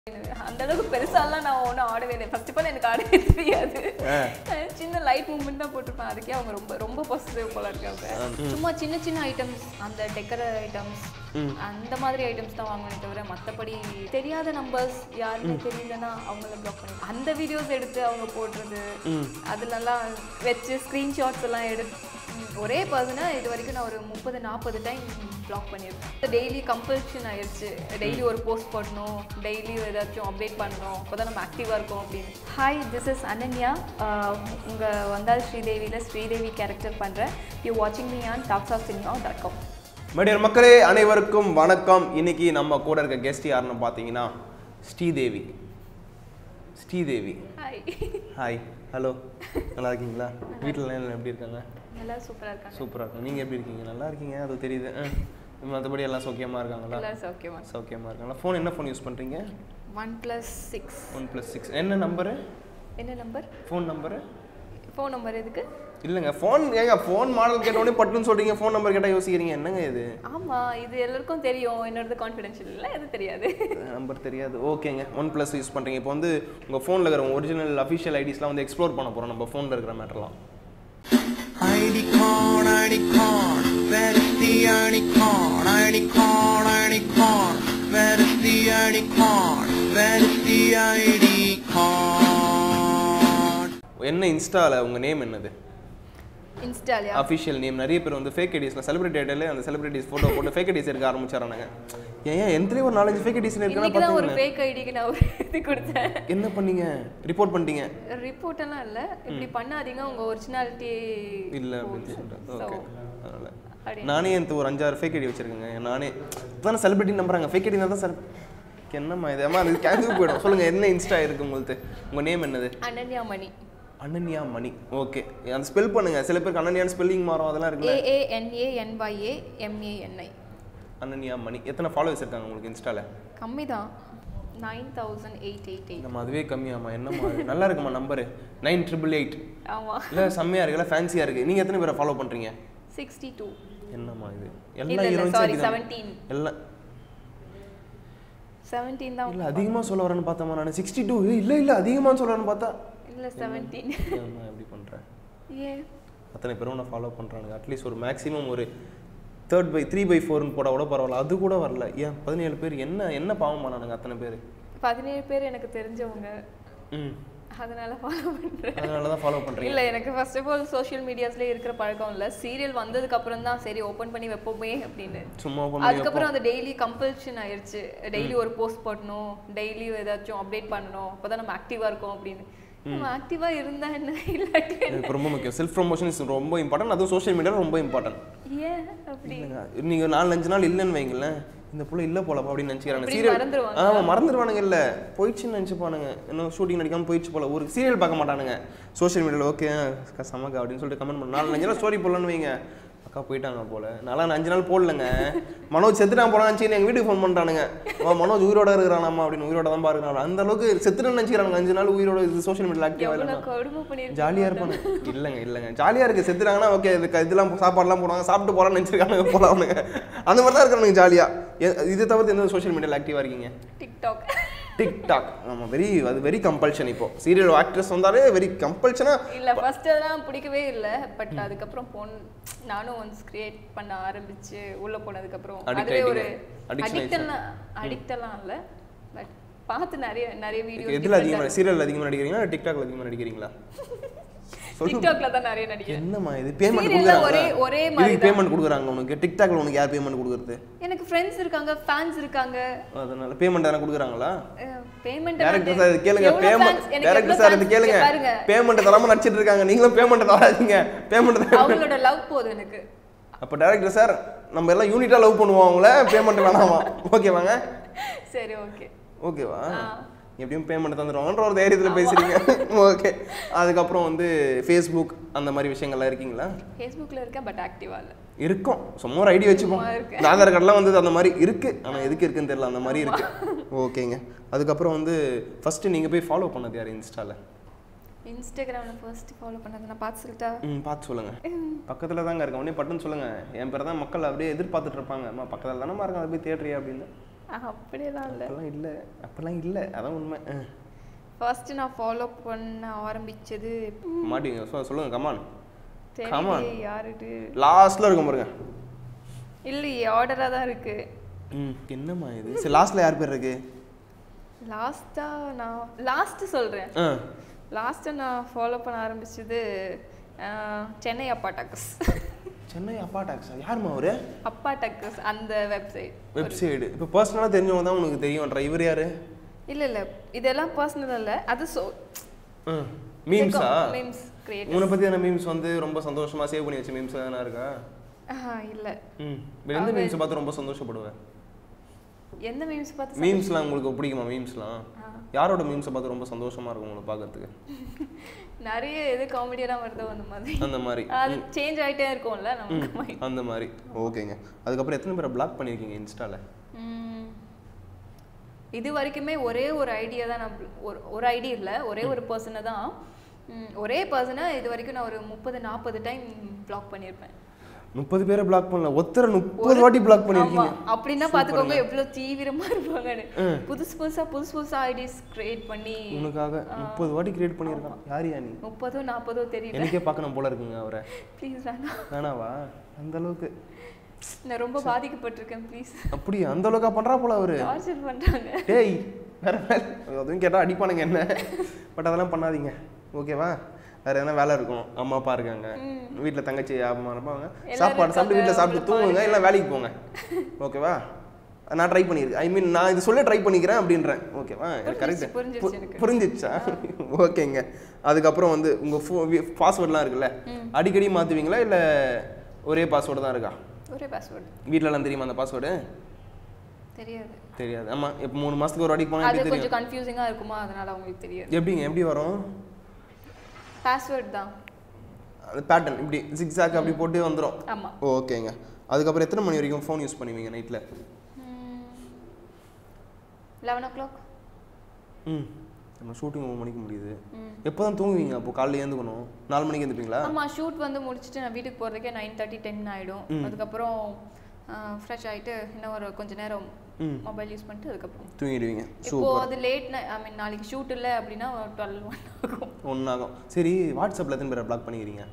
அந்த அளவுக்கு பெருசாலாம் நான் ஒன்றும் ஆடவே இல்லை ஃபர்ஸ்ட் ஆஃப் ஆல் எனக்கு ஆடவே தெரியாது சின்ன லைட் மூமெண்ட் தான் போட்டிருப்பேன் அதுக்கே அவங்க ரொம்ப ரொம்ப பாசிட்டிவ் போல இருக்காங்க சும்மா சின்ன சின்ன ஐட்டம்ஸ் அந்த டெக்கர ஐட்டம்ஸ் அந்த மாதிரி ஐட்டம்ஸ் தான் வாங்குவேன் தவிர மற்றபடி தெரியாத நம்பர்ஸ் யாருமே தெரியலன்னா அவங்கள பிளாக் பண்ணி அந்த வீடியோஸ் எடுத்து அவங்க போடுறது அதுலலாம் வச்சு ஸ்க்ரீன்ஷாட்ஸ் எல்லாம் எடுத்து ம், ஒரே பர்சனை இது வரைக்கும் நான் ஒரு முப்பது நாற்பது டைம் பிளாக் பண்ணியிருக்கேன் டெய்லி கம்பல்ஷன் ஆயிடுச்சு டெய்லி ஒரு போஸ்ட் பண்ணணும் டெய்லி ஏதாச்சும் அப்டேட் பண்ணணும் அப்போ தான் நம்ம ஆக்டிவாக இருக்கோம் அப்படின்னு ஹாய் திஸ் இஸ் அனன்யா உங்கள் வந்தால் ஸ்ரீதேவியில் ஸ்ரீதேவி கேரக்டர் பண்ணுறேன் யூ வாட்சிங் me on talks of cinema dot com மடியர் மக்களே அனைவருக்கும் வணக்கம் இன்னைக்கு நம்ம கூட இருக்க கெஸ்ட் யாருன்னு பார்த்தீங்கன்னா Sridevi Sridevi hi hi hello நல்லா இருக்கீங்களா வீட்டில் எல்லாம் எப்படி இருக்காங்க எல்லாம் சூப்பராக இருக்காங்க சூப்பராக இருக்கும் நீங்கள் எப்படி இருக்கீங்க நல்லா இருக்கீங்க அது தெரியுது மற்றபடி எல்லாம் சௌக்கியமாக இருக்காங்களா எல்லாம் சௌக்கியமா சௌக்கியமாக இருக்காங்களா ஃபோன் என்ன ஃபோன் யூஸ் பண்ணுறீங்க one plus six one plus six என்ன நம்பரு என்ன number phone number phone number எதுக்கு இல்லைங்க ஃபோன் ஏங்க ஃபோன் மாடல் கேட்டோடனே பட்டுன்னு சொல்கிறீங்க ஃபோன் நம்பர் கேட்டால் யோசிக்கிறீங்க என்னங்க இது ஆமாம் இது எல்லாருக்கும் தெரியும் என்னோடது கான்ஃபிடென்ஷியல் இல்லை எது தெரியாது நம்பர் தெரியாது ஓகேங்க ஒன் ப்ளஸ் யூஸ் பண்ணுறீங்க இப்போ வந்து உங்கள் ஃபோனில் இருக்கிற ஒரிஜினல் அஃபிஷியல் ஐடிஸ்லாம் வந்து எக்ஸ்ப்ளோர் பண்ண போகிறோம் நம்ம ஃபோனில் இருக்கிற மேட்டர்லாம் ID con, ID con, where is the ID con? ID con, ID con, where is the ID con? Where is the ID con? என்ன இன்ஸ்டாவில் உங்கள் நேம் என்னது இன்ஸ்டாலியா அஃபிஷியல் நேம் நிறைய பேர் வந்து ஃபேக் ஐடிஸில் செலிபிரிட்டி ஐடியில் அந்த செலிபிரிட்டிஸ் ஃபோட்டோ போட்டு ஃபேக் ஐடிஸ் இருக்க ஆரம்பிச்சாரானுங்க ஏன் ஏன் எந்தலேயும் ஒரு நாலஞ்சு ஃபேக் ஐடிஸ் இருக்குன்னா இன்னைக்கு தான் ஒரு பார்த்தீங்கன்னா ஃபேக் ஐடிக்கு நான் ஒரு இது கொடுத்தேன் என்ன பண்ணீங்க ரிப்போர்ட் பண்ணிட்டீங்க ரிப்போர்ட் எல்லாம் இல்ல இப்படி பண்ணாதீங்க உங்க ஒரிஜினாலிட்டி இல்லை அப்படின்னு சொல்லிட்டு ஓகே அதனால் அப்படி. நானே இந்த ஒரு அஞ்சாறு ஃபேக் ஐடி வச்சிருக்கேங்க நானே தானே செலிபிரிட்டி நம்புறாங்க ஃபேக் ஐடி தான் சார் என்னம்மா இது அம்மா அது கேன்சல் போயிடும் சொல்லுங்கள் என்ன இன்ஸ்டா இருக்கு உங்களுக்கு உங்கள் நேம் என்னது அனன்யா மணி அனன்யா மணி ஓகே அந்த ஸ்பெல் பண்ணுங்க சில பேருக்கு அனன்யான்னு ஸ்பெல்லிங் மாறும் அதெல்லாம் இருக்குல்ல ஏஏஎன்ஏஎன்ஒய்ஏ எம்ஏஎன்ஐ அனன்யா மணி எத்தனை ஃபாலோவர்ஸ் இருக்காங்க உங்களுக்கு இன்ஸ்டால கம்மி தான் nine thousand eight eight eight நம்ம அதுவே கம்மியாமா என்னம்மா அது? நல்லா இருக்குமா நம்பரு நைன் ட்ரிபிள் எயிட் ஆமா இல்லை செம்மையா இருக்கு இல்லை ஃபேன்சியாக இருக்கு நீங்கள் எத்தனை பேரை ஃபாலோ பண்ணுறீங்க சிக்ஸ்டி டூ என்னம்மா இது இல்ல எல்லா இல்ல ஹீரோயின்ஸும் சாரி அப்படிதான். செவன்டீன் எல்லாம் செவன்டீன் தான் இல்லை அதிகமாக சொல்ல வரேன்னு பார்த்தோமா நான் சிக்ஸ்டி டூ இல்லை இல்லை அதிகமாக சொல்கிறேன்னு பார்த்தா இல்ல செவன்டீன் ஏம்மா எப்படி பண்ணுறேன் ஏன் அத்தனை பேரும் நான் ஃபாலோ பண்ணுறானுங்க அட்லீஸ்ட் ஒரு மேக்ஸிமம் ஒரு தேர்ட் பை த்ரீ பை ஃபோர்னு போட கூட பரவாயில்ல அது கூட வரல ஏன் பதினேழு பேர் என்ன என்ன பாவம் பண்ணானுங்க அத்தனை பேர் பதினேழு பேர் எனக்கு தெரிஞ்சவங்க ம் அதனால ஃபாலோ பண்றேன் அதனால தான் ஃபாலோ பண்ணுறீங்க இல்ல எனக்கு ஃபர்ஸ்ட் ஆஃப் ஆல் சோஷியல் மீடியாஸ்ல இருக்கிற பழக்கம் இல்ல சீரியல் வந்ததுக்கு அப்புறம் தான் சரி ஓபன் பண்ணி வைப்போமே அப்படின்னு சும்மா open பண்ணி அதுக்கப்புறம் அந்த டெய்லி கம்பல்ஷன் ஆயிருச்சு டெய்லி ஒரு போஸ்ட் பண்ணணும் டெய்லி ஏதாச்சும் அப்டேட் பண்ணணும் அப்பதான் நம்ம ஆக்டிவா இருக்கோம் அப்படின்னு நம்ம ஆக்டிவா இருந்தா என்ன இல்லாட்டி என்ன? எனக்கு ரொம்ப முக்கியம் செல்ஃப் ப்ரொமோஷன் இஸ் ரொம்ப இம்பார்ட்டன்ட் அதுவும் சோஷியல் மீடியா ரொம்ப இம்பார்ட்டன்ட் ஏன் அப்படி நீங்கள் நாலு அஞ்சு நாள் இல்லைன்னு வைங்களேன் இந்த புள்ள இல்லை போல அப்படின்னு நினச்சிக்கிறாங்க அப்படி சீரியல் மறந்துருவாங்க. ஆமாம் மறந்துடுவானுங்க இல்லை போயிடுச்சுன்னு நினச்சிப்பானுங்க இன்னும் ஷூட்டிங் நடிக்காமல் போயிடுச்சு போல ஒரு சீரியல் பார்க்க மாட்டானுங்க சோஷியல் மீடியாவில் ஓகே சமக்கா அப்படின்னு சொல்லிட்டு கமெண்ட் பண்ண நாலு அஞ்சு நாள் ஸ்டோரி போடலான்னு வைங்க அக்கா போயிட்டாங்க போல நல்லா நான் அஞ்சு நாள் போடலங்க மனோஜ் செத்துட்டான் போனான்னு எங்கள் வீட்டுக்கு ஃபோன் பண்ணிட்டானுங்க அவன் மனோஜ் உயிரோட இருக்கிறானாமா அப்படின்னு உயிரோட தான் பாருங்க அந்த அளவுக்கு செத்துட்டேன்னு நினச்சிக்கிறாங்க அஞ்சு நாள் உயிரோட இது சோஷியல் மீடியாவில் ஆக்டிவாக இல்லைன்னா எவ்வளவு கொடுமை பண்ணிருக்கேன் ஜாலியாக இருப்பாங்க இல்லைங்க இல்லைங்க ஜாலியாக இருக்குது செத்துறாங்கன்னா ஓகே இதுக்கு இதெல்லாம் சாப்பாடுலாம் போடுவாங்க சாப்பிட்டு போகலான்னு நினச்சிருக்காங்க போகலாம் அவனுங்க அந்த மாதிரி தான் இருக்கிறானுங்க ஜாலியாக இது தவிர்த்து எந்த சோஷியல் மீடியாவில் ஆக்டிவாக இருக்கீங்க டிக்டாக் டிக்டாக் ஆமாம் வெரி அது வெரி கம்பல்ஷன் இப்போ சீரியல் ஆக்ட்ரஸ் வந்தாலே வெரி கம்பல்ஷனாக இல்ல ஃபர்ஸ்ட் அதெல்லாம் பிடிக்கவே இல்ல பட் அதுக்கப்புறம் போன் நானும் ஒன்ஸ் கிரியேட் பண்ண ஆரம்பிச்சு உள்ள போனதுக்கு அப்புறம் Addict அதுவே ஒரு ஆயிட்டீங்க. Addiction அடிக்ட் எல்லாம் அடிக்ட் எல்லாம் இல்ல பட் பார்த்து நிறைய நிறைய வீடியோ எதில் அதிகமாக சீரியல் அதிகமாக நடிக்கிறீங்களா டிக்டாக்ல அதிகமாக நடிக்கிறீங்களா டிக்டாக்ல தான் நிறைய நடிக்கிறேன் என்னம்மா இது பேமெண்ட் Serial ல ஒரே கொடுக்குறாங்க ஒரே மாதிரி இதுக்கு பேமெண்ட் கொடுக்குறாங்க உனக்கு டிக்டாக்ல உனக்கு யார் பேமெண்ட் கொடுக்குறது எனக்கு ஃப்ரெண்ட்ஸ் இருக்காங்க ஃபேன்ஸ் இருக்காங்க அதனால பேமெண்ட் எதனா கொடுக்குறாங்களா பேமெண்ட் டேரக்டர் சார் இது கேளுங்க பேமெண்ட் டேரக்டர் சார் இது கேளுங்க பாருங்க பேமெண்ட் தராம நடிச்சிட்டு இருக்காங்க நீங்களும் பேமெண்ட் தராதீங்க பேமெண்ட் அவங்களோட லவ் போதும் எனக்கு அப்ப டேரக்டர் சார் நம்ம எல்லாம் யூனிட்டா லவ் பண்ணுவோம் அவங்கள பேமெண்ட் வேணாமா ஓகேவாங்க சரி ஓகே ஓகேவா எப்படியும் பேமெண்ட் தந்துடுவாங்கன்ற ஒரு தைரியத்தில் பேசுறீங்க ஓகே அதுக்கப்புறம் வந்து ஃபேஸ்புக் அந்த மாதிரி விஷயங்கள்லாம் இருக்கீங்களா ஃபேஸ்புக்ல இருக்கேன் பட் ஆக்டிவா இல்ல இருக்கும் சும்மா ஒரு ஐடி வச்சுப்போம் சும்மா இருக்கு. இந்த ஆதார் கார்டெலாம் வந்து அந்த மாதிரி இருக்கு ஆனா எதுக்கு இருக்குன்னு தெரியல அந்த மாதிரி இருக்கு ஓகேங்க அதுக்கப்புறம் வந்து ஃபர்ஸ்ட் நீங்க போய் ஃபாலோ பண்ணது யார் இன்ஸ்டால இன்ஸ்டாகிராம்ல ஃபர்ஸ்ட் ஃபாலோ பண்ணது நான் பார்த்து சொல்லிட்டா ம் பார்த்து சொல்லுங்க பக்கத்துல தாங்க இருக்கேன் உடனே பட்டுன்னு சொல்லுங்க என் பேர் தான் மக்கள் அப்படியே எதிர்பார்த்துட்டு இருப்பாங்க அம்மா பக்கத்துல தானே இருக்காங்க அதை போய் தேடுறியா அப்படின்னு அப்படியெல்லாம் இல்லை அப்பெல்லாம் இல்லை அப்பெல்லாம் இல்லை அதான் உண்மை அஹ். ஃபர்ஸ்ட் நான் ஃபாலோ பண்ண ஆரம்பிச்சது மாட்டீங்க சொ- சொல்லுங்க கமான் Come on. தெரியலையே யாருட்டு லாஸ்ட்ல இருக்கும் பாருங்க இல்லையே ஆர்டராக தான் இருக்கு ம் என்னம்மா இது சரி லாஸ்ட்ல யார் பேர் இருக்கு லாஸ்டா நான் லாஸ்ட் சொல்றேன் ஆ லாஸ்ட்டாக நான் ஃபாலோ பண்ண ஆரம்பிச்சது ஆஹ், சென்னை அப்பா டக்கஸ் சென்னை அப்பா டாக்ஸா யாரும்மா அவரு அப்பா டக்கஸ் அந்த வெப்சைட் வெப்சைடு இப்போ பர்சனலாக தெரிஞ்சவங்க தான் உனக்கு தெரியும்ன்ற இவர் யாரு இல்லை இல்லை இதெல்லாம் பர்சனல் இல்லை அது ஸோ மீம்ஸா மீம்ஸ் கிரியேட் உன்னை பற்றி என்ன மீம்ஸ் வந்து ரொம்ப சந்தோஷமா சேவ் பண்ணி வச்ச மீம்ஸ் எதனா இருக்கா இல்லை ம் இப்ப எந்த மீம்ஸ் பார்த்து ரொம்ப சந்தோஷப்படுவேன் எந்த மீம்ஸ் பார்த்து மீம்ஸ்லாம் உங்களுக்கு பிடிக்குமா மீம்ஸ்லாம் யாரோட மீம்ஸை பார்த்து ரொம்ப சந்தோஷமா இருக்கும் உங்களை பார்க்கறதுக்கு நிறைய எது காமெடியெல்லாம் வருதோ அந்த மாதிரி அந்த மாதிரி அது சேஞ்ச் ஆயிட்டே இருக்கும்ல நமக்கு mind. அந்த மாதிரி ஓகேங்க அதுக்கப்புறம் எத்தனை பேரை பிளாக் பண்ணியிருக்கீங்க இன்ஸ்டால ம். இது வரைக்குமே ஒரே ஒரு ஐடியா தான் நான் bl- ஒரு ஒரு ஐடியா இல்லை ஒரே ஒரு பர்சனை தான் ம், ஒரே பர்சனை இது வரைக்கும் நான் ஒரு முப்பது நாற்பது டைம் பிளாக் பண்ணியிருப்பேன் முப்பது பேரை பிளாக் பண்ணல ஒத்தரை முப்பது வாட்டி பிளாக் ஆமா பண்ணியிருக்கீங்க அப்படின்னா பாத்துக்கோங்க எவ்வளவு தீவிரமா இருப்பாங்கன்னு புதுசு புதுசா புதுசு புதுசா ஐடிஸ் கிரியேட் பண்ணி உனக்காக முப்பது வாட்டி கிரியேட் பண்ணியிருக்கான் யார் யா நீ முப்பதோ நாற்பதோ தெரியல எனக்கே பார்க்கணும் போல இருக்குங்க அவரை ப்ளீஸ் வேணாம் வேணாவா அந்த அளவுக்கு நான் ரொம்ப பாதிக்கப்பட்டிருக்கேன் ப்ளீஸ் அப்படியா அந்த அளவுக்கா பண்றா போல அவரு டார்ச்சர் பண்றாங்க டேய் வேற வேலை அதுவும் கேட்டா அடிப்பானுங்க என்ன பட் அதெல்லாம் பண்ணாதீங்க ஓகேவா வேற எதனா வேலை இருக்கும் அம்மா அப்பா இருக்காங்க வீட்டில் தங்கச்சி அம்மா இருப்பாங்க சாப்பாடு சாப்பிட்டு வீட்டில் சாப்பிட்டு தூங்குங்க இல்லை வேலைக்கு போங்க ஓகேவா நான் ட்ரை பண்ணியிருக்கேன் ஐ மீன் நான் இது சொல்ல ட்ரை பண்ணிக்கிறேன் அப்படின்றேன் ஓகேவா புரிஞ்சிருச்சு, கரெக்ட் புரிஞ்சிருச்சு எனக்கு. புரிஞ்சிச்சா ஓகேங்க அதுக்கப்புறம் வந்து உங்கள் ஃபோ பாஸ்வேர்ட்லாம் இருக்குல்ல அடிக்கடி மாற்றுவீங்களா இல்லை ஒரே பாஸ்வேர்டு தான் இருக்கா ஒரே பாஸ்வேர்டு வீட்டிலலாம் தெரியுமா அந்த பாஸ்வேர்டு தெரியாது தெரியாது ஆமாம் இப்போ மூணு மாதத்துக்கு ஒரு வாட்டி போனால் அது எப்படி தெரியும் கொஞ்சம் கன்ஃபியூசிங்கா இருக்குமா அதனால அவங்களுக்கு தெரியாது எப்படிங்க எப்படி வரும் பாஸ்வேர்ட் தான் அந்த பேட்டர்ன் இப்படி ஜிக்ஸாக் அப்படி போட்டு வந்துடும் ஆமா ஓகேங்க அதுக்கப்புறம் எத்தனை மணி வரைக்கும் ஃபோன் யூஸ் பண்ணுவீங்க நைட்டில் லெவன் ஓ கிளாக் ம் நம்ம ஷூட்டிங் ஒம்பது மணிக்கு முடியுது எப்போ தான் தூங்குவீங்க அப்போ காலைல ஏந்துக்கணும் நாலு மணிக்கு எழுந்துப்பீங்களா ஆமா ஷூட் வந்து முடிச்சுட்டு நான் வீட்டுக்கு போறதுக்கே நைன் தேர்ட்டி டென் ஆயிடும் அதுக்கப்புறம் ஃப்ரெஷ் ஆயிட்டு இன்னும் ஒரு கொஞ்ச நேரம் மொபைல் யூஸ் பண்ணிட்டு அதுக்கப்புறம் தூங்கிடுவீங்க இப்போ அது லேட் ஐ மீன் நாளைக்கு ஷூட் இல்லை அப்படின்னா டுவெல் ஒன் ஆகும் ஒன்றாகும் சரி வாட்ஸ்அப்பில் எத்தனை பேரை பிளாக் பண்ணிக்கிறீங்க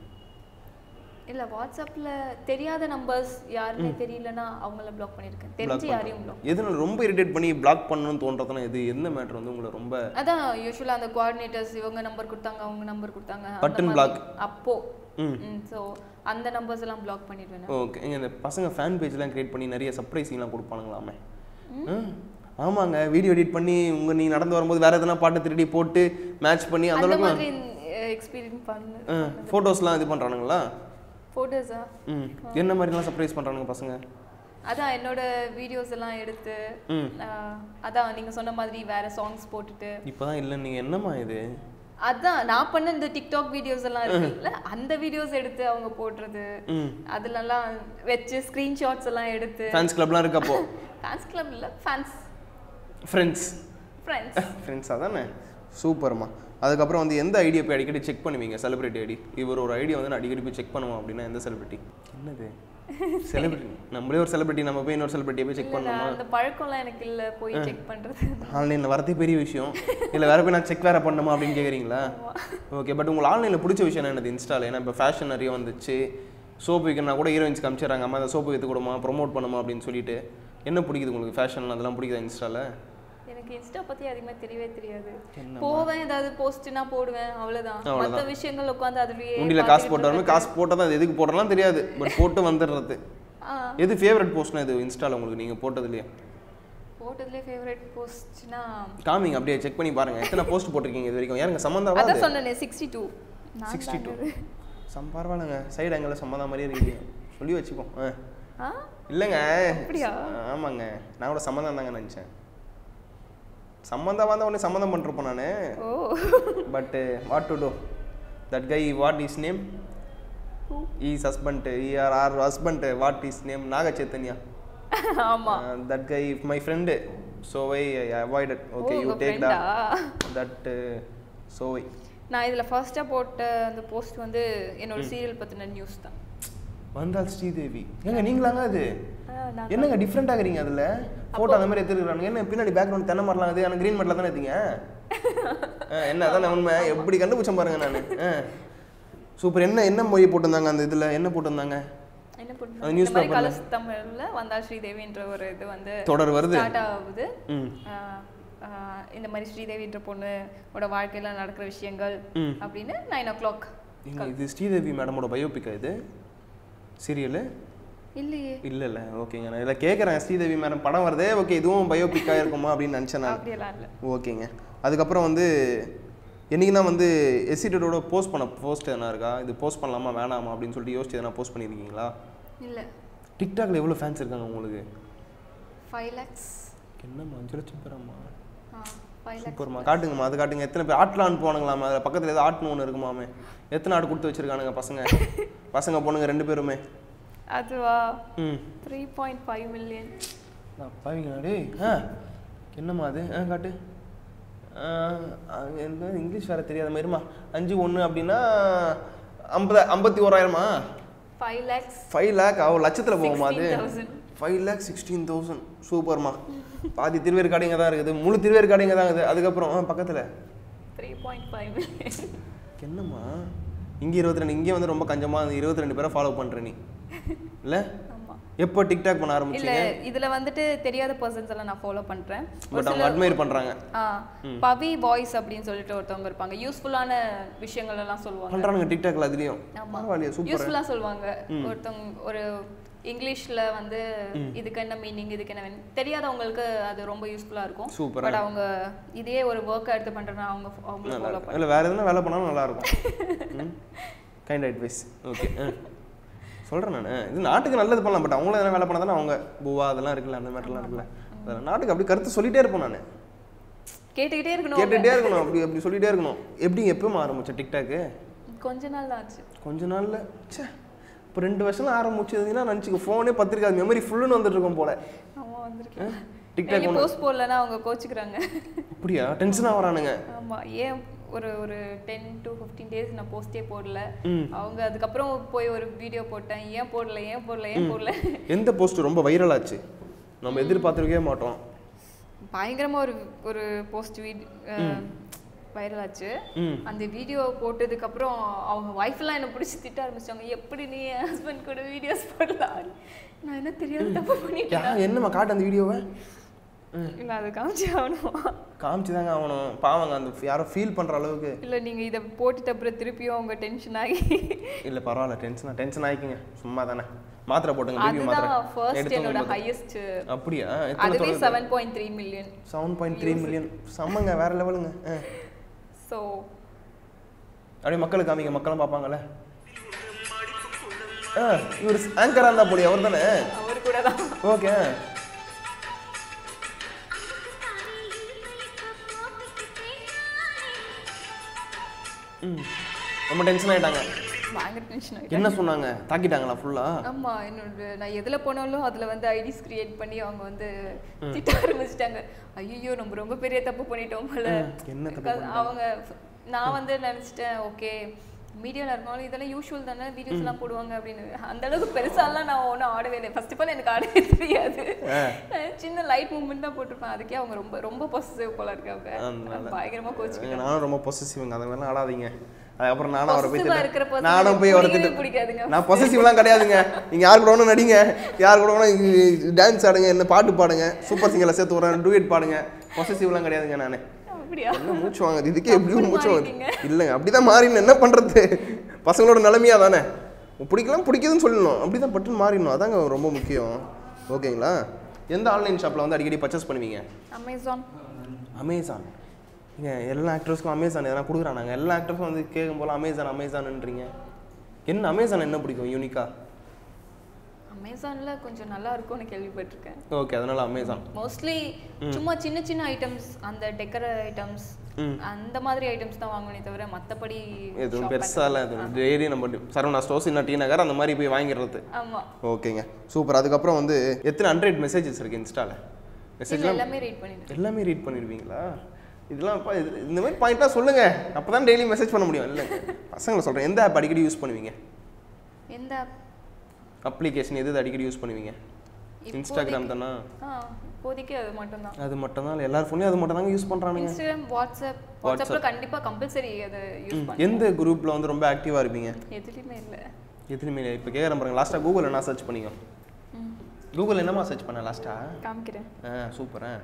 இல்ல வாட்ஸ்அப்ல தெரியாத நம்பர்ஸ் யாருன்னே தெரியலனா அவங்கள பிளாக் பண்ணிருக்கேன் தெரிஞ்சு யாரையும் பிளாக் எதனால ரொம்ப இரிட்டேட் பண்ணி பிளாக் பண்ணணும்னு தோன்றதுனா எது எந்த மேட்ரு வந்து உங்களை ரொம்ப அதான் யூஸ்வலா அந்த கோஆர்டினேட்டர்ஸ் இவங்க நம்பர் கொடுத்தாங்க அவங்க நம்பர் கொடுத்தாங்க அந்த பட்டன் மாதிரி. block. அப்போ ஸோ அந்த நம்பர்ஸ் எல்லாம் பிளாக் பண்ணிடுவேன் நான். ஓகே இங்கே இந்த பசங்க ஃபேன் பேஜ்லாம் கிரியேட் பண்ணி நிறைய சர்ப்ரைஸிங்லாம் கொடுப்பானுங்களாமே ம். ஆமாங்க வீடியோ எடிட் பண்ணி உங்க நீ நடந்து வரும்போது வேற எதனா பாட்டு திருடி போட்டு மேட்ச் பண்ணி அந்த அந்த அளவுக்கு மாதிரி எக்ஸ்பீரியன்ஸ் பண்ணு ஃபோட்டோஸ்லாம் இது பண்ணுறானுங்களா ஃபோட்டோஸா ம் என்ன மாதிரிலாம் சர்ப்ரைஸ் பண்ணுறானுங்க பசங்க அதான் என்னோட வீடியோஸ் எல்லாம் எடுத்து ம். ஆஹ், அதான் நீங்க சொன்ன மாதிரி வேற சாங்ஸ் போட்டுட்டு இப்போ தான் இல்லை நீங்கள் என்னம்மா இது அதான் நான் பண்ண இந்த டிக்டாக் வீடியோஸ் எல்லாம் இருக்குல்ல அந்த வீடியோஸ் எடுத்து அவங்க போடுறது ம் அதுலலாம் வச்சு ஸ்க்ரீன்ஷாட்ஸ் எல்லாம் எடுத்து ஃபேன்ஸ் கிளப்லாம் இருக்கப்போ ஃபேன்ஸ் கிளப் இல்ல ஃபேன்ஸ் ஃப்ரெண்ட்ஸ் ஃப்ரெண்ட்ஸ் ஃப்ரெண்ட்ஸ் அதானே சூப்பர்மா அதுக்கப்புறம் வந்து எந்த ஐடியா போய் அடிக்கடி செக் பண்ணுவீங்க செலிபிரிட்டி ஐடி இவர் ஒரு ஐடியா வந்து நான் அடிக்கடி போய் செக் பண்ணுவோம் அப்படின்னா எந்த செலிபிரிட்டி என்னது செலிபிரிட்டி நம்மளே ஒரு செலிபிரிட்டி நம்ம போய் இன்னொரு செலிபிரிட்டியை போய் செக் பண்ணணுமா அந்த பழக்கம்லாம் எனக்கு இல்ல போய் செக் பண்றது ஆன்லைனில் வரதே பெரிய விஷயம் இல்லை வேற போய் நான் செக் வேற பண்ணணுமா அப்படின்னு கேட்குறீங்களா ஓகே பட் உங்களுக்கு ஆன்லைனில் பிடிச்ச விஷயம் என்னது இன்ஸ்டால ஏன்னா இப்போ ஃபேஷன் நிறைய வந்துச்சு சோப்பு விற்கணும்னா கூட ஹீரோயின்ஸ் காமிச்சிடுறாங்க அம்மா அந்த சோப்பு விற்று கொடுமா ப்ரோமோட் பண்ணுமா அப்படின்னு சொல்லிட்டு என்ன பிடிக்குது உங்களுக்கு ஃபேஷன் அதெல்லாம் பிடிக்குதா இன்ஸ்டால எனக்கு இன்ஸ்டா பத்தி அதிகமா தெரியவே தெரியாது போவேன் ஏதாவது போஸ்ட்னா போடுவேன் அவ்வளவுதான் மத்த விஷயங்கள் உட்காந்து அதுலயே உண்டியில் காசு போட்டு வரணும் காசு போட்டால் தான் அது எதுக்கு போடுறலாம் தெரியாது பட் போட்டு வந்துடுறது ஆ எது ஃபேவரட் போஸ்ட்னா இது இன்ஸ்டால உங்களுக்கு நீங்கள் போட்டதுலையே போட்டதுலயே ஃபேவரட் போஸ்ட்னா காமிங்க அப்படியே செக் பண்ணி பாருங்க எத்தனை போஸ்ட் போட்டிருக்கீங்க இது வரைக்கும் யாருங்க சம்மந்தாவா அதான் சொன்னேனே சிக்ஸ்டி டூ சிக்ஸ்டி டூ சம் பரவாயில்லைங்க சைடு ஆங்கிள் சம்மந்தா மாதிரியே இருக்கீங்க சொல்லி வச்சுப்போம் ஆ ஆ இல்லைங்க அப்படியா? ஆமாங்க நான் கூட சம்மந்தம் தாங்க நினச்சேன் சம்மந்தம் வந்த உடனே சம்மந்தம் பண்ணிருப்போம் நான் oh but what to do that guy what is name is husband are are husband what is name Naga Chaitanya ஆமா that guy my friend so why I avoided okay oh, you உங்க டேக் friend-ஆ? தட் ஸோ வை நான் இதுல ஃபர்ஸ்டா போட்ட அந்த post வந்து என்னோட சீரியல் பத்தின நியூஸ் தான் வந்தால் ஸ்ரீதேவி ஏங்க நீங்களாங்க அது ஆ, நான் என்னங்க டிஃப்ரெண்ட் ஆகுறீங்க அதில் ஃபோட்டோ அந்த மாதிரி எடுத்துருக்கானுங்க என்ன பின்னாடி பேக்ரவுண்ட் தென்னை மரலாம் இது ஆனால் க்ரீன் மெட்டில் தானே எடுத்தீங்க ஆ, என்ன அதான் உண்மை எப்படி கண்டுபிடிச்சேன் பாருங்க நான் சூப்பர் என்ன என்ன மொழி போட்டிருந்தாங்க அந்த இதில் என்ன போட்டிருந்தாங்க என்ன அது பண்ணுறது news இந்த மாதிரி paper ல. கலர்ஸ் தமிழ்ல வந்தால் ஸ்ரீதேவின்ற ஒரு இது வந்து தொடர் வருது ஸ்டார்ட் ஆகுது ம் ஆஹ் ஆஹ் இந்த மாதிரி ஸ்ரீதேவின்ற பொண்ணோட வாழ்க்கையில நடக்கிற விஷயங்கள் ம். அப்படின்னு நைன் ஓ கிளாக் எங்க இது ஸ்ரீதேவி மேடமோட பயோபிக்கா இது சீரியலு இல்லையே இல்லை இல்லை ஓகேங்க நான் இதில் கேட்குறேன் ஸ்ரீதேவி மேடம் படம் வருதே ஓகே இதுவும் பயோபிக்காக இருக்குமா அப்படின்னு நினச்சேன் நான் அப்படியெல்லாம் இல்லை ஓகேங்க அதுக்கப்புறம் வந்து என்னைக்குன்னா வந்து எசிட்டோட போஸ்ட் பண்ண போஸ்ட் எதனா இருக்கா இது போஸ்ட் பண்ணலாமா வேணாமா அப்படின்னு சொல்லிட்டு யோசிச்சு எதனா போஸ்ட் பண்ணியிருக்கீங்களா இல்லை டிக்டாக்ல எவ்வளோ ஃபேன்ஸ் இருக்காங்க உங்களுக்கு ஃபைவ் லேக்ஸ் என்னம்மா அஞ்சு லட்சம் பேராம்மா ஆ ஃபைவ் லேக்ஸ் சூப்பர்மா காட்டுங்கம்மா அது காட்டுங்க எத்தனை பேர் ஆட்டில் அனுப்புவானுங்களாமா அதில் பக்கத்தில் ஏதோ ஆட்டுன்னு ஒன்று இருக்குமாமே எத்தனை ஆடு கொடுத்து வச்சிருக்கானுங்க பசங்க பசங்க பொண்ணுங்க ரெண்டு பேருமே அதுவா ம் த்ரீ பாயிண்ட் ஃபைவ் மில்லியன் பாவீங்களா டேய் ஆ என்னம்மா அது ஆ காட்டு ஆ, அது என்ன இங்கிலீஷ் வேறு தெரியாத மாதிரிமா அஞ்சு ஒன்று அப்படின்னா ஐம்பது ஐம்பத்தி ஓராயிரமா ஃபைவ் லேக்ஸ் ஃபைவ் லேக் அவ்வளோ லட்சத்தில் போகுமா அது 16,000. ஃபைவ் லேக் சிக்ஸ்டீன் தௌசண்ட் சூப்பர்மா பாதி திருவேற்காடு இங்கே தான் இருக்குது முழு திருவேற்காடு இங்கே தான் இருக்குது அதுக்கப்புறம் ஆ, பக்கத்தில் த்ரீ பாயிண்ட் ஃபைவ் மில்லியன் என்னம்மா இங்கே இருபத்தி ரெண்டு இங்கே வந்து ரொம்ப கஞ்சமாக அந்த இருபத்தி ரெண்டு பேரை ஃபாலோ பண்ணுற நீ இல்லை ஆமா எப்போ டிக்டாக் பண்ண இல்ல ஆரம்பிச்சீங்க இதுல வந்துட்டு தெரியாத பர்சன்ஸ் எல்லாம் நான் ஃபாலோ பண்றேன் ஒரு பட் அவங்க சில அட்மையர் பண்ணுறாங்க ஆ பவி வாய்ஸ் அப்படின்னு சொல்லிட்டு ஒருத்தவங்க இருப்பாங்க யூஸ்ஃபுல்லான விஷயங்கள் எல்லாம் சொல்லுவாங்க பண்ணுறானுங்க டிக்டாக்ல அதுலேயும் ஆமா பரவாயில்லையே சூப்பர் யூஸ்ஃபுல்லா சொல்லுவாங்க ஒருத்தவங்க ஒரு இங்கிலீஷ்ல வந்து இதுக்கு என்ன மீனிங் இதுக்கு என்ன meaning தெரியாதவங்களுக்கு அது ரொம்ப யூஸ்ஃபுல்லா இருக்கும் Super. பட் அவங்க இதே ஒரு ஒர்க் எடுத்து பண்றேன்னா அவங்க அவங்க நல்லா ஃபாலோ இருக்கும் இல்லை வேறு எதுனா வேலை பண்ணாலும் நல்லா இருக்கும் கைண்ட் அட்வைஸ் ஓகே சொல்கிறேன் நான் இது நாட்டுக்கு நல்லது பண்ணலாம் பட் அவங்களும் எதனா வேலை பண்ணால் தானே அவங்க பூவா அதெல்லாம் இருக்குல்ல அந்த மாதிரிலாம் இருக்குல்ல அதெல்லாம் நாட்டுக்கு அப்படி கருத்து சொல்லிட்டே இருப்பேன் நான் கேட்டுக்கிட்டே இருக்கணும் கேட்டுகிட்டே இருக்கணும் அப்படி அப்படி சொல்லிட்டே இருக்கணும் எப்படி எப்பவும் ஆரம்பிச்ச டிக்டாக்கு கொஞ்ச நாள் தான் ஆச்சு கொஞ்ச நாள்ல ச்சே இப்போ ரெண்டு வருஷம் ஆரம்பிச்சதுன்னா நினச்சிக்க ஃபோனே பத்திரிக்காது மெமரி ஃபுல்லுன்னு வந்துட்டு இருக்கும் போல ஆமா வந்திருக்கேன் டிக்டாக் டெய்லி போஸ்ட் போடலன்னா அவங்க கோச்சுக்கிறாங்க அப்படியா டென்ஷனாக வரானுங்க ஆமா ஏன் ஒரு ஒரு டென் டு ஃபிஃப்டீன் டேஸ் நான் போஸ்டே போடல ம். அவங்க அதுக்கப்புறம் போய் ஒரு வீடியோ போட்டேன் ஏன் போடல ஏன் போடல ஏன் போடல எந்த போஸ்ட் ரொம்ப வைரல் ஆச்சு நம்ம எதிர்பார்த்துருக்கவே மாட்டோம் பயங்கரமா ஒரு ஒரு போஸ்ட் வீடியோ வைரல் ஆச்சு ம் அந்த வீடியோ போட்டதுக்கு அப்புறம் அவங்க wife எல்லாம் என்ன பிடிச்சி திட்ட ஆரம்பிச்சாங்க எப்படி நீ என் ஹஸ்பண்ட் கூட வீடியோஸ் போடலாம் நான் என்ன தெரியாது தப்பு பண்ணிட்டேன் யா என்னம்மா காட்டு அந்த வீடியோவை இல்ல அது காமிச்சு ஆகணும் காமிச்சு தாங்க ஆகணும் பாவங்க அந்த யாரோ ஃபீல் பண்ணுற அளவுக்கு இல்ல நீங்க இதை போட்டுட்டு அப்புறம் திருப்பியும் அவங்க டென்ஷன் ஆகி இல்லை பரவாயில்ல டென்ஷனாக டென்ஷன் ஆகிக்குங்க சும்மா தானே மாத்திரை போட்டுங்க பிபி மாத்திரை அதுதான் ஃபர்ஸ்ட் எடுத்து என்னோட உங்களுக்கு- ஹையஸ்ட் அப்படியா அதுவே எத்தனை seven point three million seven point three million செம்மங்க வேற லெவலுங்க ஆ. ஸோ அப்படியே மக்களுக்கு காமிங்க மக்களும் பார்ப்பாங்கல்ல ஆ இவர் ஆங்கராக இருந்தா போலியா அவர் தானே அவர் கூட தான் ஓகே ம் ரொம்ப டென்ஷன் ஆயிட்டாங்க பயங்கர டென்ஷன் ஆகிட்டேன் என்ன சொன்னாங்க தாக்கிட்டாங்களா ஃபுல்லா ஆமா என்னோட நான் எதுல போனாலும் அதுல வந்து ஐடிஸ் கிரியேட் பண்ணி அவங்க வந்து திட்ட ஆரம்பிச்சிட்டாங்க ஐயோ நம்ம ரொம்ப பெரிய தப்பு பண்ணிட்டோம் போல என்ன தப்பு Because அவங்க நான் வந்து நினைச்சிட்டேன் ஓகே மீடியாவில் இருந்தாலும் இதெல்லாம் யூஷுவல் தானே வீடியோஸ் எல்லாம் போடுவாங்க அப்படின்னு அந்த அளவுக்கு பெருசாலாம் நான் ஒன்றும் ஆடவே இல்லை ஃபர்ஸ்ட் ஆஃப் ஆல் எனக்கு ஆடவே தெரியாது நான் சின்ன லைட் மூமெண்ட் தான் போட்டிருப்பேன் அதுக்கே அவங்க ரொம்ப ரொம்ப பொசிட்டிவ் போல இருக்காங்க அதனால. பயங்கரமா கோச்சு ஏங்க, நானும் ரொம்ப பொசசிவ்ங்க அந்த மாதிரிலாம் ஆடாதீங்க அதுக்கப்புறம் நானும் அவரை போய் Possessive-ஆ இருக்கிற திட்டு- person நானும் போய் அவரை பிடிக்கவே திட்டு பிடிக்காதுங்க. நான் பொசசிவ்லாம் கிடையாதுங்க நீங்க யார் கூட வேணும் நடிங்க யார் கூட வேணும் டான்ஸ் ஆடுங்க என்ன பாட்டு பாடுங்க சூப்பர் சிங்கர்ல சேர்த்து வரேன் டூயட் பாடுங்க பொசசிவ்லாம் கிடையாதுங்க நான் அப்படியா என்ன மூச்சு வாங்குது இதுக்கே எப்படியும் அப்படி மூச்சு வாங்குது மாறிட்டீங்க. இல்லைங்க அப்படிதான் மாறிடணும் என்ன பண்றது பசங்களோட நிலைமையா தானே பிடிக்கலாம் பிடிக்குதுன்னு சொல்லணும் அப்படிதான் பட்டுன்னு மாறிடணும் அதாங்க ரொம்ப முக்கியம் ஓகேங்களா எந்த ஆன்லைன் ஷாப்பில் வந்து அடிக்கடி பர்ச்சேஸ் பண்ணுவீங்க அமேசான் அமேசான் இங்க எல்லா ஆக்டர்ஸ்க்கும் அமேசான் எதனா கொடுக்குறாங்க எல்லா ஆக்டர்ஸும் வந்து கேட்கும் போல அமேசான் அமேசான்ன்றீங்க என்ன அமேசான் என்ன பிடிக்கும் யூனிக்கா அமேசான்ல கொஞ்சம் நல்லா இருக்கும்னு கேள்விப்பட்டிருக்கேன் ஓகே அதனால அமேசான் மோஸ்ட்லி சும்மா சின்ன சின்ன ஐட்டம்ஸ் அந்த டெக்கர ஐட்டம்ஸ் ம். அந்த மாதிரி ஐட்டம்ஸ் தான் வாங்குவேனே தவிர மற்றபடி எதுவும் பெருசாலாம் எதுவும் டெய்லி நம்ம சரவணா ஸ்டோர்ஸ் இல்லை டி நகர் அந்த மாதிரி போய் வாங்கிடுறது ஆமா ஓகேங்க சூப்பர் அதுக்கப்புறம் வந்து எத்தனை ஹண்ட்ரட் மெசேஜஸ் இருக்கு இன்ஸ்டால இல்ல மெசேஜ்லாம் எல்லாமே ரீட் பண்ணிடுவேன் எல்லாமே ரீட் பண்ணிடுவீங்களா இதெல்லாம் அப்பா இது இந்த மாதிரி பாயிண்ட்லாம் சொல்லுங்க அப்போ தான் டெய்லி மெசேஜ் பண்ண முடியும் இல்லை பசங்களை சொல்கிறேன் எந்த ஆப் அடிக்கடி யூஸ் பண்ணுவீங்க எந்த அப்ளிகேஷன் எது எது அடிக்கடி யூஸ் பண்ணுவீங்க இன்ஸ்டாகிராம் தானா ஆ இப்போதைக்கு அது மட்டும்தான் அது மட்டும் தான் எல்லார் ஃபோன்லையும் அது மட்டும் தாங்க யூஸ் பண்ணுறானுங்க இன்ஸ்டாகிராம் வாட்ஸ்அப் வாட்ஸ்அப்பில் கண்டிப்பாக கம்பல்சரி அதை யூஸ் பண்ண எந்த குரூப்பில் வந்து ரொம்ப ஆக்டிவாக இருப்பீங்க எதுலேயுமே இல்லை எதுலையுமே இல்லை இப்போ கேட்குறேன் பாருங்க லாஸ்ட்டாக கூகுள் என்ன சர்ச் பண்ணீங்க கூகுள் என்னமா சர்ச் பண்ண லாஸ்ட்டாக காமிக்கிறேன் ஆ சூப்பர் ஆ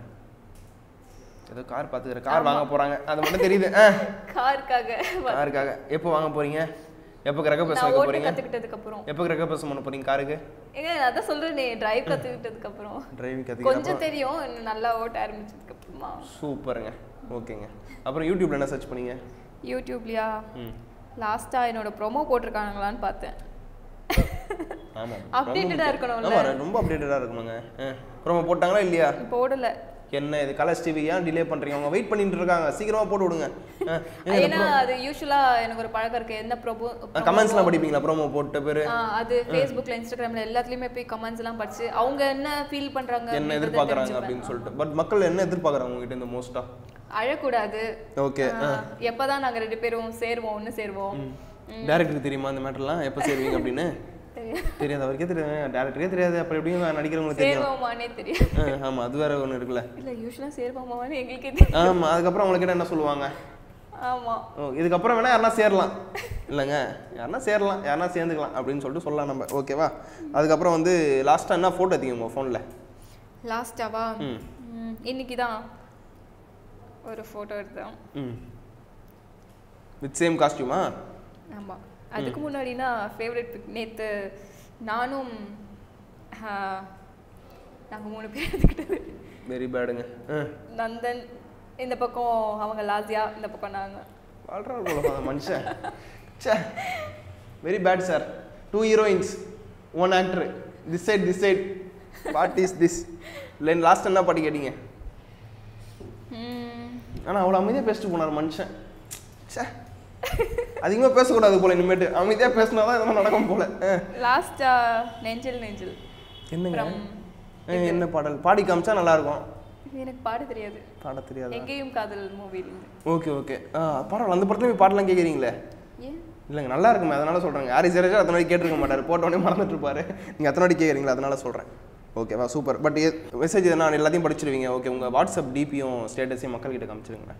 ஏதோ கார் பார்த்துக்கிற கார் வாங்க போகிறாங்க அது மட்டும் தெரியுது ஆ காருக்காக காருக்காக எப்போ வாங்க போகிறீங்க எப்போ கிரக பிரசம் நான் வைக்க ஓட்டு போகிறீங்க கற்றுக்கிட்டதுக்கு அப்புறம் எப்போ கிரக பிரசம் பண்ண போகிறீங்க காருக்கு ஏங்க நான் அதான் சொல்கிறேனே டிரைவ் கற்றுக்கிட்டதுக்கு அப்புறம் டிரைவிங் கற்றுக்கிறப்ப கொஞ்சம் தெரியும் இன்னும் நல்லா ஓட்ட ஆரம்பிச்சதுக்கு அப்புறமா சூப்பருங்க ஓகேங்க அப்புறம் யூடியூப்ல என்ன சர்ச் பண்ணீங்க யூடியூப்லையா ம் லாஸ்ட்டாக என்னோட ப்ரோமோ போட்டிருக்காங்களான்னு பார்த்தேன் ஆமாம் அப்டேட்டடாக இருக்கணும்ல ஆமாம் ரொம்ப அப்டேட்டடாக இருக்கணுங்க ப்ரோமோ போட்டாங்களா இல்லையா போடல என்ன இது கலர்ஸ் டிவி ஏன் டிலே பண்ணுறீங்க அவங்க வெயிட் பண்ணிட்டு இருக்காங்க சீக்கிரமாக போட்டு விடுங்க ஏன்னா அது யூஸ்வலாக எனக்கு ஒரு பழக்கம் இருக்கு என்ன ப்ரோபோ கமெண்ட்ஸ்லாம் படிப்பீங்களா ப்ரோமோ போட்ட பேர் அது ஃபேஸ்புக்ல இன்ஸ்டாகிராம்ல எல்லாத்துலயுமே போய் கமெண்ட்ஸ் எல்லாம் படிச்சு அவங்க என்ன ஃபீல் பண்றாங்க என்ன அப்படின்றத எதிர்பார்க்குறாங்க தெரிஞ்சுப்பேன். அப்படின்னு சொல்லிட்டு பட் மக்கள் என்ன எதிர்பார்க்குறாங்க உங்ககிட்ட இந்த மோஸ்ட்டாக அழக்கூடாது ஓகே ஆஹ், எப்பதான் நாங்க ரெண்டு பேரும் சேருவோம் ஒண்ணு சேருவோம் டேரக்டருக்கு தெரியுமா இந்த மேட்டர்லாம் எப்போ சேருவீங்க அப்படின்னு தெரியும். தெரியாது அவருக்கே தெரியாது டேரக்டருக்கே தெரியாது அப்புறம் எப்படியும் நடிக்கிறவங்களுக்கு தெரியும் சேருவோமானே தெரியும் ஆமாம் அது வேற ஒன்று இருக்குல்ல இல்ல யூஸ்வலா சேருவோமான்னு எங்களுக்கே தெரியும் ஆமாம் அதுக்கப்புறம் அவங்களுக்கு என்ன சொல்லுவாங்க ஆமா ஓ இதுக்கப்புறம் வேணா யாருனா சேரலாம் இல்லைங்க யாருனா சேரலாம் யாருனா சேர்ந்துக்கலாம் அப்படின்னு சொல்லிட்டு சொல்லலாம் நம்ம ஓகேவா அதுக்கப்புறம் வந்து லாஸ்ட்டாக என்ன ஃபோட்டோ எடுத்தீங்க உங்கள் ஃபோனில் லாஸ்டாவா ம் இன்னைக்கு தான் ஒரு போட்டோ எடுத்தோம் ம் வித் சேம் காஸ்டியூமா ஆமா அதுக்கு முன்னாடினா ஃபேவரட் பிக் நேத்து நானும் ஆஹ், நாங்க மூணு பேர் எடுத்துக்கிட்டது வெரி பேடுங்க ஆ நந்தன் இந்த பக்கம் அவங்க லாசியா இந்த பக்கம் நாங்க வாழ்றாரு போல அந்த மனுஷன் சே very bad sir two heroines one actor this side this side what is this இல்லை லாஸ்ட் என்ன பாட்டு கேட்டீங்க ம், ஆனால் அவ்வளோ அமைதியாக பேசிட்டு போனார் மனுஷன் சே அதிகமாக பேசக்கூடாது போல இனிமேட்டு அமைதியாக பேசினா தான் எதனா நடக்கும் போல ஆ. லாஸ்டா நெஞ்சில் நெஞ்சில் என்னங்க from ஆ, என்ன பாடல் பாடி காமிச்சா நல்லா இருக்கும் எனக்கு பாட தெரியாது பாட தெரியாதா எங்கேயும் காதல் மூவிலிருந்து ஓகே ஓகே ஆ பரவாயில்ல அந்த படத்துல போய் பாட்டெல்லாம் கேட்குறீங்களே ஏன் இல்லைங்க நல்லா இருக்குமே அதனால சொல்கிறேங்க யாரி சேரஜா அத்தனை வாட்டி கேட்டிருக்க மாட்டார் போட்ட உடனே மறந்துட்டு இருப்பாரு நீங்கள் அத்தனை வாட்டி கேட்குறீங்களா அதனால சொல்கிறேன் ஓகேவா சூப்பர் பட் மெசேஜ் எதனா எல்லாத்தையும் படிச்சிருவீங்க ஓகே உங்கள் வாட்ஸ்அப் டிபியும் ஸ்டேட்டஸையும் மக்கள்கிட்ட காமிச்சிருங்க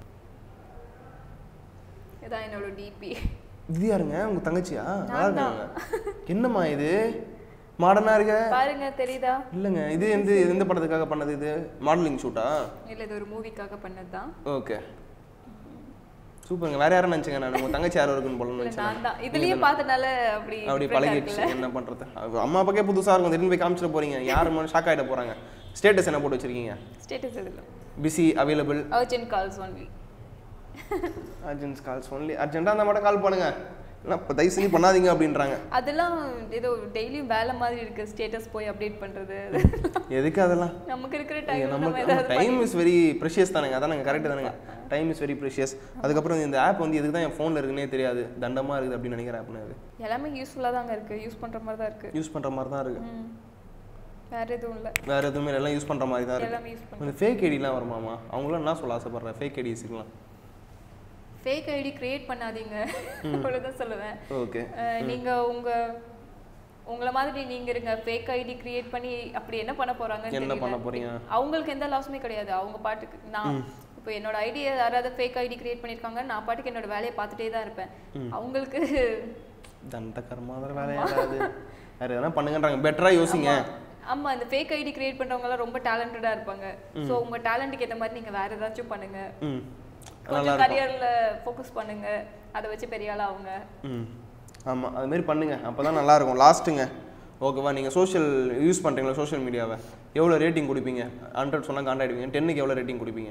இதான் என்னோட டிபி இது யாருங்க உங்கள் தங்கச்சியா நல்லா நான் தான். இருக்காங்க என்னம்மா இது மாடர்னாக இருக்க பாருங்க தெரியுதா இல்லைங்க இது எந்த எந்த படத்துக்காக பண்ணது இது மாடலிங் ஷூட்டா இல்ல இது ஒரு மூவிக்காக பண்ணதுதான் ஓகே சூப்பருங்க வேற யாரும் நினச்சிங்க நான் உங்கள் தங்கச்சி யாரும் இருக்குன்னு போலன்னு இல்ல நினச்சேன் நான் தான் இதுலயே பார்த்தனால அப்படி அப்படி different ஆ பழகிடுச்சு இருக்குல்ல. என்ன பண்ணுறது அம்மா அப்பாக்கே புதுசாக இருக்கும் திடீர்னு போய் காமிச்சிட போறீங்க யாரும் ஷாக் ஆகிட போகிறாங்க ஸ்டேட்டஸ் என்ன போட்டு வச்சிருக்கீங்க ஸ்டேட்டஸ் இதுல busy available urgent calls only urgents calls only அர்ஜென்ட்டாக அந்த மட்டும் கால் பண்ணுங்க இல்லை இப்போ தயவு செஞ்சு பண்ணாதீங்க அப்படின்றாங்க அதெல்லாம் ஏதோ டெய்லியும் வேலை மாதிரி இருக்கு ஸ்டேட்டஸ் போய் அப்டேட் பண்றது எதுக்கு அதெல்லாம் நமக்கு இருக்கிற டைம் நம்ம நமக்கு ஏதாவது டைம் இஸ் வெரி ப்ரெஷியஸ் தானேங்க அதானங்க கரெக்டு தானேங்க டைம் இஸ் வெரி ப்ரெஷியஸ் அதுக்கப்புறம் இந்த ஆப் வந்து எதுக்கு தான் என் ஃபோனில் இருக்குன்னே தெரியாது தண்டமாக இருக்குது அப்படின்னு நினைக்கிற ஆப்னு அது எல்லாமே யூஸ்ஃபுல்லா தாங்க இருக்கு யூஸ் பண்ற மாதிரி தான் இருக்கு யூஸ் பண்ணுற மாதிரி தான் இருக்குது ம். வேற எதுவும் இல்ல வேறு எதுவுமே இல்லை, எல்லாம் யூஸ் பண்ணுற மாதிரி தான் இருக்குது எல்லாமே யூஸ் பண்ண இந்த ஃபேக் ஐடிலாம் வருமாமா அவங்களாம் என்ன சொல்ல ஆசைப்படுறேன் ஃபேக் ஐடிஸுக்கெலாம் ஃபேக் ஐடி கிரியேட் பண்ணாதீங்க அவ்வளவுதான் சொல்லுவேன் ஓகே அஹ், நீங்க உங்க உங்கள மாதிரி நீங்க இருங்க ஃபேக் ஐடி கிரியேட் பண்ணி அப்படி என்ன பண்ண போறாங்கன்னு என்ன பண்ண தெரியல போறீங்க? அவங்களுக்கு எந்த லாஸுமே கிடையாது அவங்க பாட்டுக்கு நான் இப்போ என்னோட ஐடியை யாராவது ஃபேக் ஐடி கிரியேட் பண்ணிருக்காங்க நான் பாட்டுக்கு என்னோட வேலையை பார்த்துட்டே தான் இருப்பேன் அவங்களுக்கு தண்ட கர்மாதர வேலையாகாது வேற எதனா பண்ணுங்கன்றாங்க பெட்டரா யோசிங்க ஆமா இந்த ஃபேக் ஐடி கிரியேட் பண்றவங்க எல்லாம் ரொம்ப டேலண்டடா இருப்பாங்க சோ உங்க டேலண்ட்டுக்கு ஏத்த மாதிரி நீங்க வேற ஏதாச்சும் பண்ணுங்க ம் நல்லா கொஞ்சம் இருக்கும் கரியர்ல ஃபோக்கஸ் பண்ணுங்க அதை வச்சு பெரிய ஆளா ஆகுங்க ம் ஆமாம் அது மாதிரி பண்ணுங்க அப்போ தான் நல்லா இருக்கும் லாஸ்ட்டுங்க ஓகேவா நீங்கள் சோஷியல் யூஸ் பண்ணுறீங்களா சோஷியல் மீடியாவை எவ்வளோ ரேட்டிங் கொடுப்பீங்க ஹண்ட்ரட் சொன்னால் காண்டாயிடுவீங்க டென்னுக்கு எவ்வளோ ரேட்டிங் கொடுப்பீங்க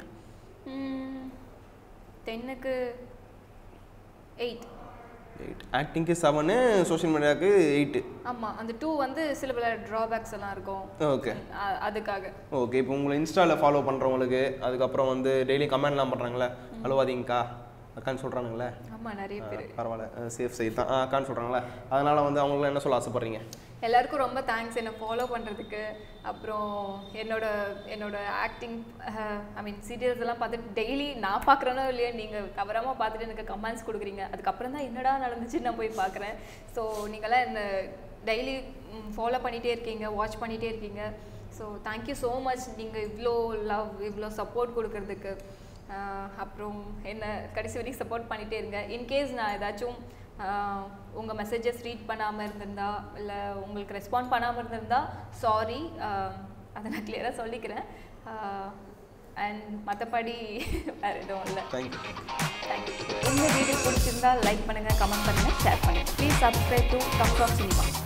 டென்னுக்கு எயிட் எயிட் ஆக்டிங்க்கு செவனு சோஷியல் மீடியாவுக்கு எயிட்டு ஆமா அந்த டூ வந்து சில பல டிராபேக்ஸ் எல்லாம் இருக்கும் ஓகே அ- அதுக்காக ஓகே இப்போ உங்களை இன்ஸ்டாவில் ஃபாலோ பண்ணுறவங்களுக்கு அதுக்கப்புறம் வந்து டெய்லி கமெண்ட்லாம் பண்ணுறாங்களே அழுவாதீங்கக்கா அக்கான்னு சொல்கிறானுங்களே ஆமா நிறைய பேர் பரவாயில்ல சேஃப் சைட் தான் ஆ, அக்கான்னு சொல்கிறாங்களே அதனால் வந்து அவங்களாம் என்ன சொல்ல ஆசைப்பட்றீங்க எல்லாருக்கும் ரொம்ப தேங்க்ஸ் என்னை ஃபாலோ பண்றதுக்கு அப்புறம் என்னோட என்னோட ஆக்டிங் ஐ மீன் சீரியல்ஸ் எல்லாம் பார்த்துட்டு டெய்லி நான் பார்க்குறேனோ இல்லையோ நீங்க தவறாம பார்த்துட்டு எனக்கு கமெண்ட்ஸ் கொடுக்குறீங்க அதுக்கப்புறம் தான் என்னடா நடந்துச்சுன்னு நான் போய் பார்க்குறேன் ஸோ நீங்களாம் என்ன டெய்லி ஃபாலோ பண்ணிட்டே இருக்கீங்க வாட்ச் பண்ணிட்டே இருக்கீங்க ஸோ தேங்க்யூ ஸோ மச் நீங்கள் இவ்வளோ லவ் இவ்வளோ சப்போர்ட் கொடுக்கறதுக்கு ஆஹ் அப்புறம் என்ன கடைசி வரைக்கும் சப்போர்ட் பண்ணிகிட்டே இருங்க இன்கேஸ் நான் ஏதாச்சும் உங்கள் மெசேஜஸ் ரீட் பண்ணாமல் இருந்திருந்தா இல்லை உங்களுக்கு ரெஸ்பாண்ட் பண்ணாமல் இருந்திருந்தா சாரி அதை நான் கிளியராக சொல்லிக்கிறேன் அண்ட் மற்றபடி வேறு எதுவும் இல்லை தேங்க்யூ தேங்க்யூ உங்கள் வீடியோ பிடிச்சிருந்தா லைக் பண்ணுங்கள் கமெண்ட் பண்ணுங்கள் ஷேர் பண்ணுங்கள் ப்ளீஸ் சப்ஸ்கிரைப் டு கம்ஸ் ஆஃப் சினிமா